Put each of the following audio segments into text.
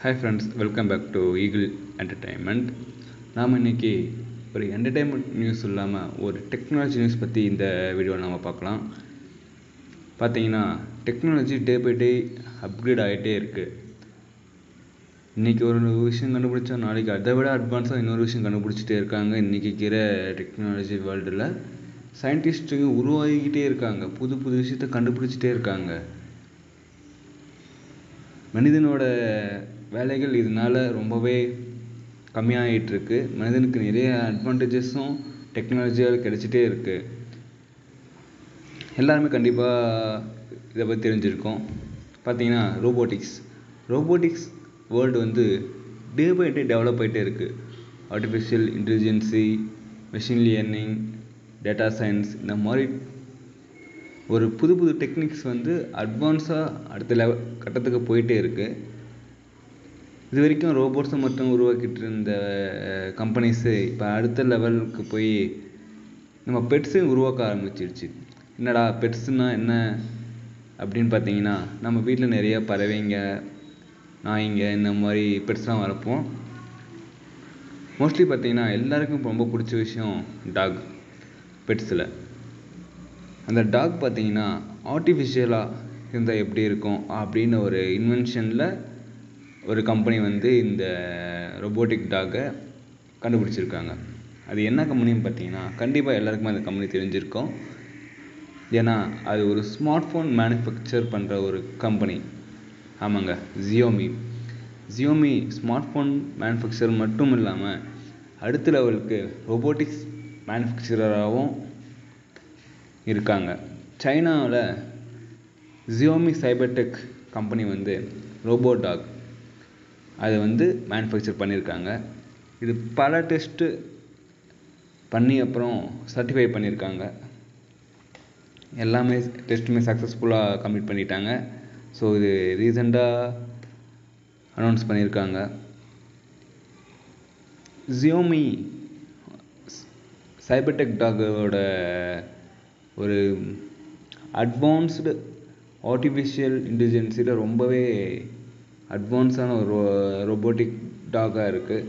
hi friends welcome back to Eagle Entertainment நாம் இன்றைக்கி ஒரு என்டர்டைன்மெண்ட் நியூஸ் இல்லாமல் ஒரு டெக்னாலஜி நியூஸ் பற்றி இந்த வீடியோவில் நாம் பார்க்கலாம் பார்த்தீங்கன்னா technology day by day upgrade ஆகிட்டே இருக்குது இன்றைக்கி ஒரு விஷயம் கண்டுபிடிச்சா நாளைக்கு அதை விட அட்வான்ஸாக இன்னொரு விஷயம் கண்டுபிடிச்சிட்டே இருக்காங்க இன்றைக்கி இருக்கிற டெக்னாலஜி வேர்ல்டில் சயின்டிஸ்ட்டுங்க உருவாகிக்கிட்டே இருக்காங்க புது புது விஷயத்த கண்டுபிடிச்சிட்டே இருக்காங்க மனிதனோட வேலைகள் இதனால் ரொம்பவே கம்மியாகிட்டு இருக்கு மனிதனுக்கு நிறைய அட்வான்டேஜஸும் டெக்னாலஜியால் கிடைச்சிட்டே இருக்கு எல்லாருமே கண்டிப்பாக இதை பற்றி தெரிஞ்சிருக்கோம் பார்த்தீங்கன்னா ரோபோட்டிக்ஸ் ரோபோட்டிக்ஸ் வேர்ல்டு வந்து டே பை டே டெவலப் ஆகிட்டே இருக்குது artificial intelligence machine learning data science இந்த மாதிரி ஒரு புது புது டெக்னிக்ஸ் வந்து அட்வான்ஸாக அடுத்த லெவ கட்டத்துக்கு போயிட்டே இருக்குது இது வரைக்கும் ரோபோட்ஸை மட்டும் உருவாக்கிட்டு இருந்த கம்பெனிஸு இப்போ அடுத்த லெவலுக்கு போய் நம்ம பெட்ஸையும் உருவாக்க ஆரம்பிச்சிருச்சு என்னடா பெட்ஸுனால் என்ன அப்படின்னு பார்த்தீங்கன்னா நம்ம வீட்டில் நிறைய பறவைங்க நாய்ங்க இந்த மாதிரி பெட்ஸ்லாம் வளர்ப்போம் மோஸ்ட்லி பார்த்தீங்கன்னா எல்லாருக்கும் ரொம்ப பிடிச்ச விஷயம் டாக் பெட்ஸில் அந்த டாக் பார்த்தீங்கன்னா ஆர்டிஃபிஷியலாக இருந்தால் எப்படி இருக்கும் அப்படின்னு ஒரு இன்வென்ஷனில் ஒரு கம்பெனி வந்து இந்த ரொபோட்டிக் டாகை கண்டுபிடிச்சிருக்காங்க அது என்ன கம்பெனின்னு பார்த்தீங்கன்னா கண்டிப்பாக எல்லாருக்குமே அந்த கம்பெனி தெரிஞ்சிருக்கும் ஏன்னா அது ஒரு ஸ்மார்ட் ஃபோன் மேனுஃபேக்சர் பண்ணுற ஒரு கம்பெனி ஆமாங்க Xiaomi Xiaomi smart phone manufacture மட்டும் இல்லாமல் அடுத்த லெவலுக்கு ரொபோட்டிக்ஸ் மேனுஃபேக்சராகவும் இருக்காங்க சைனாவில் ஜியோமி சைபர்டெக் கம்பெனி வந்து ரோபோ டாக் அதை வந்து மேனுஃபேக்சர் பண்ணியிருக்காங்க இது பல டெஸ்ட்டு பண்ணி அப்புறம் சர்டிஃபை பண்ணியிருக்காங்க எல்லாமே டெஸ்ட்டுமே சக்ஸஸ்ஃபுல்லாக கம்ப்ளீட் பண்ணிட்டாங்க ஸோ இது ரீசெண்டாக அனௌன்ஸ் பண்ணியிருக்காங்க ஜியோமி சைபர்டெக் டாகோட ஒரு அட்வான்ஸ்டு ஆர்டிஃபிஷியல் இன்டெலிஜென்சியில் ரொம்பவே அட்வான்ஸான ஒரு ரோபோட்டிக் டாகாக இருக்குது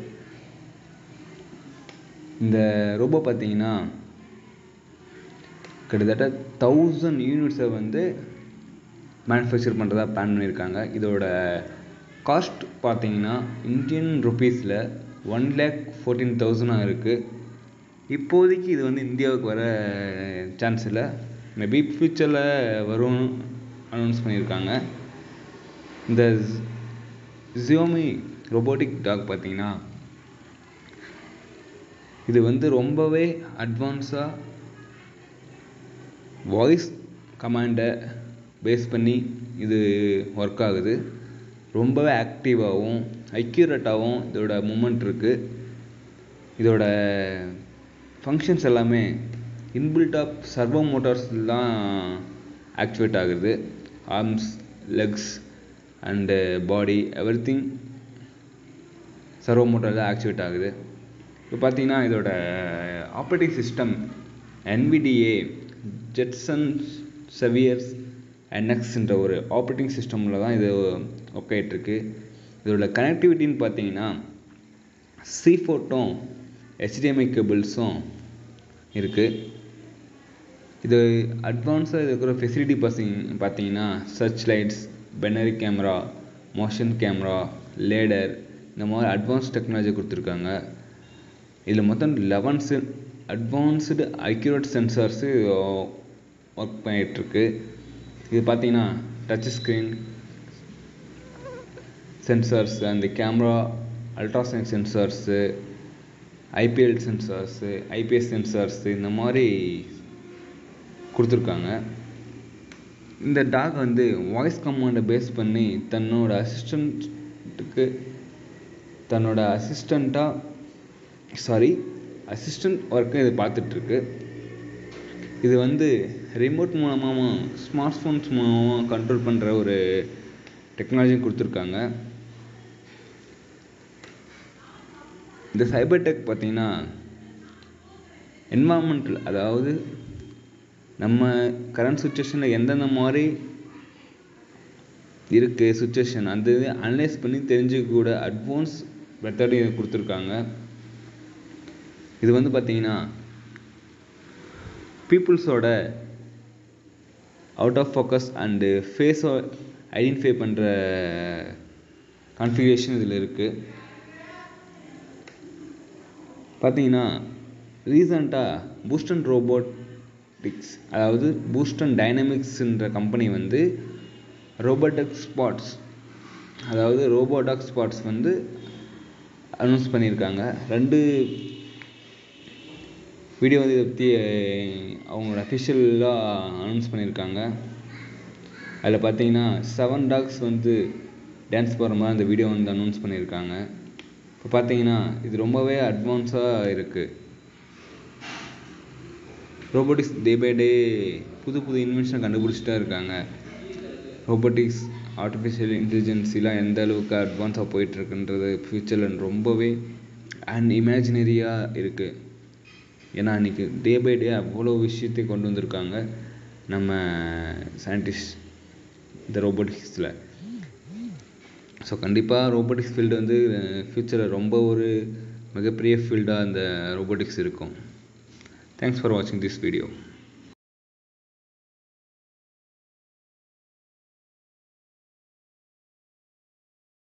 இந்த ரோபோ பார்த்தீங்கன்னா கிட்டத்தட்ட தௌசண்ட் யூனிட்ஸை வந்து மேனுஃபேக்சர் பண்ணுறதா பிளான் பண்ணியிருக்காங்க இதோட காஸ்ட் பார்த்தீங்கன்னா இந்தியன் ருபீஸில் ஒன் லேக் ஃபோர்டீன் தௌசண்டாக இருக்குது இப்போதைக்கு இது வந்து இந்தியாவுக்கு வர சான்ஸ் இல்லை மேபி ஃப்யூச்சரில் வரும் அனௌன்ஸ் பண்ணியிருக்காங்க இந்த ஜியோமி ரொபோட்டிக் டாக் பார்த்தீங்கன்னா இது வந்து ரொம்பவே அட்வான்ஸாக வாய்ஸ் கமாண்டை பேஸ் பண்ணி இது ஒர்க் ஆகுது ரொம்பவே ஆக்டிவாகவும் அக்யூரேட்டாகவும் இதோட மூமெண்ட் இருக்குது இதோட ஃபங்க்ஷன்ஸ் எல்லாமே இன்பில்ட் ஆஃப் சர்வோ மோட்டார்ஸ் தான் ஆக்டிவேட் ஆகுது arms legs and body everything servo motor தான் ஆக்டிவேட் ஆகுது இப்போ பார்த்தீங்கன்னா இதோட ஆப்ரேட்டிங் சிஸ்டம் என்விடிஏ ஜெட்சன் செவியர்ஸ் என்எக்ஸ்ன்ற ஒரு ஆப்ரேட்டிங் சிஸ்டமில் தான் இது ஒர்க் ஆகிட்டுருக்கு இதோட கனெக்டிவிட்டின்னு பார்த்தீங்கன்னா சி ஃபோட்டும் ஹெச்டிஎம்ஐ கேபிள்ஸும் இருக்குது இது அட்வான்ஸாக இருக்கிற ஃபெசிலிட்டி பசிங் பார்த்தீங்கன்னா சர்ச் லைட்ஸ் பெனரி கேமரா மோஷன் கேமரா லேடர் இந்த மாதிரி அட்வான்ஸ் டெக்னாலஜி கொடுத்துருக்காங்க இதில் மொத்தம் லெவன் செ அட்வான்ஸ்டு அக்யூரேட் சென்சார்ஸு ஒர்க் பண்ணிகிட்ருக்கு இது பார்த்தீங்கன்னா டச் ஸ்க்ரீன் சென்சார்ஸ் அந்த camera ultrasonic sensors IPL sensors IPS sensors இந்த மாதிரி கொடுத்துருக்காங்க இந்த டாக் வந்து வாய்ஸ் கமாண்டை பேஸ் பண்ணி தன்னோட அசிஸ்டண்ட்டுக்கு தன்னோட அசிஸ்டண்ட்டாக சாரி அசிஸ்டண்ட் ஒர்க்கை இது பார்த்துட்ருக்கு இது வந்து ரிமோட் மூலமாகவும் ஸ்மார்ட் ஃபோன்ஸ் மூலமாக கண்ட்ரோல் பண்ணுற ஒரு டெக்னாலஜி கொடுத்துருக்காங்க இந்த சைபர் டெக் பார்த்திங்கன்னா என்வாமெண்டல் அதாவது நம்ம கரண்ட் சுச்சுவேஷனில் எந்தெந்த மாதிரி இருக்குது சுச்சுவேஷன் அந்த இது அனலைஸ் பண்ணி தெரிஞ்சுக்க கூட அட்வான்ஸ் மெத்தடையும் கொடுத்துருக்காங்க இது வந்து பார்த்தீங்கன்னா பீப்புள்ஸோட அவுட் ஆஃப் ஃபோக்கஸ் அண்டு ஃபேஸை ஐடென்டிஃபை பண்ணுற கான்ஃபிகரேஷன் இதில் இருக்குது பார்த்தீங்கன்னா ரீசண்டாக பூஸ்டன் ரோபோட்டிக்ஸ் அதாவது பூஸ்டன் டைனமிக்ஸ்ன்ற கம்பெனி வந்து ரோபோட்டிக் ஸ்பாட்ஸ் அதாவது ரோபோடாக் ஸ்பாட்ஸ் வந்து அனௌன்ஸ் பண்ணியிருக்காங்க ரெண்டு வீடியோ வந்து இதை பற்றி அவங்களோட அஃபிஷியலாக அனௌன்ஸ் பண்ணியிருக்காங்க அதில் பார்த்தீங்கன்னா செவன் டாக்ஸ் வந்து டான்ஸ் போகிற மாதிரி அந்த வீடியோ வந்து அனௌன்ஸ் பண்ணியிருக்காங்க இப்போ பார்த்தீங்கன்னா இது ரொம்பவே அட்வான்ஸாக இருக்குது ரோபோட்டிக்ஸ் டே பை டே புது புது இன்வென்ஷன் கண்டுபிடிச்சிட்டா இருக்காங்க ரோபோட்டிக்ஸ் ஆர்டிஃபிஷியல் இன்டெலிஜென்சிலாம் எந்த அளவுக்கு அட்வான்ஸாக போயிட்டுருக்குன்றது ஃப்யூச்சரில் ரொம்பவே அண்ட் இமேஜினரியாக இருக்குது ஏன்னா இன்றைக்கி டே பை டே அவ்வளோ விஷயத்தை கொண்டு வந்திருக்காங்க நம்ம சயின்டிஸ்ட் இந்த ரோபோட்டிக்ஸில் ஸோ கண்டிப்பாக ரோபோட்டிக்ஸ் ஃபீல்டு வந்து ஃப்யூச்சரில் ரொம்ப ஒரு மிகப்பெரிய ஃபீல்டாக இந்த ரோபோட்டிக்ஸ் இருக்கும் தேங்க்ஸ் ஃபார் வாட்சிங் திஸ் வீடியோ